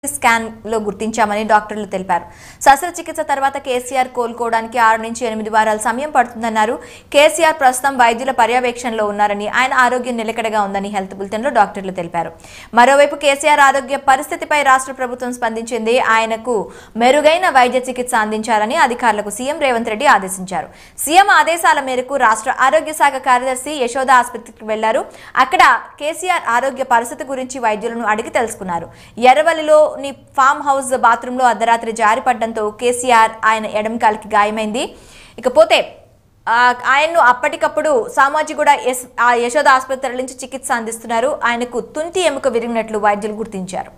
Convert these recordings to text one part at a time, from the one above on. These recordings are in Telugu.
స్కాన్ లో గుర్తించామని డాక్టర్లు తెలిపారు శస్త్రచికిత్స తర్వాత కేసీఆర్ కోలుకోవడానికి ఆరు నుంచి ఎనిమిది వారాల సమయం పడుతుందన్నారు కేసీఆర్ ప్రస్తుతం వైద్యుల పర్యవేక్షణలో ఉన్నారని ఆయన ఆరోగ్యం నిలకడగా ఉందని హెల్త్ బులెటిన్ లో డాక్టర్లు తెలిపారు మరోవైపు కేసీఆర్ ఆరోగ్య పరిస్థితిపై రాష్ట్ర ప్రభుత్వం స్పందించింది ఆయనకు మెరుగైన వైద్య చికిత్స అందించాలని అధికారులకు సీఎం రేవంత్ రెడ్డి ఆదేశించారు సీఎం ఆదేశాల మేరకు రాష్ట్ర ఆరోగ్య శాఖ కార్యదర్శి యశోద ఆసుపత్రికి వెళ్లారు అక్కడ కేసీఆర్ ఆరోగ్య పరిస్థితి గురించి వైద్యులను అడిగి తెలుసుకున్నారు ఎర్రవల్లిలోని ఫామ్ హౌస్ బాత్రూంలో అర్ధరాత్రి జారిపడడంతో కేసీఆర్ ఆయన ఎడమకాలికి గాయమైంది ఇకపోతే ఆ, ఆయన్ను అప్పటికప్పుడు సామాజిగూడ ఎస్ ఆ యశోద ఆసుపత్రి నుంచి చికిత్స అందిస్తున్నారు ఆయనకు తుంటి ఎముక విరిగినట్లు వైద్యులు గుర్తించారు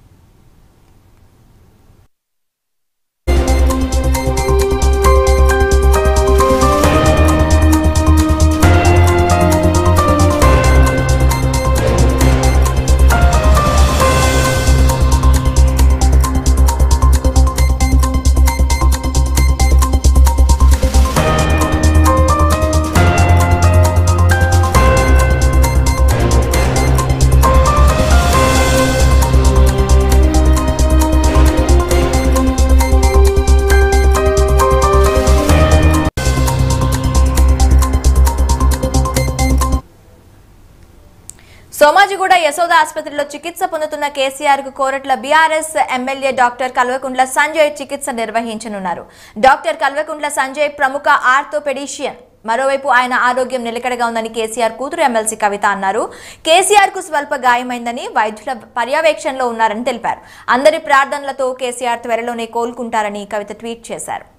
సోమాజిగూడ యశోద ఆసుపత్రిలో చికిత్స పొందుతున్న కేసీఆర్ కు Koratla BRS MLA doctor Kalvakuntla Sanjay చికిత్స నిర్వహించనున్నారు డాక్టర్ కల్వకుంట్ల సంజయ్ ప్రముఖ ఆర్థోపెడిషియన్ మరోవైపు ఆయన ఆరోగ్యం నిలకడగా ఉందని కేసీఆర్ కూతురు ఎమ్మెల్సీ కవిత అన్నారు కేసీఆర్ కు స్వల్ప గాయమైందని వైద్యుల పర్యవేక్షణలో ఉన్నారని తెలిపారు అందరి ప్రార్థనలతో కేసీఆర్ త్వరలోనే కోలుకుంటారని కవిత ట్వీట్ చేశారు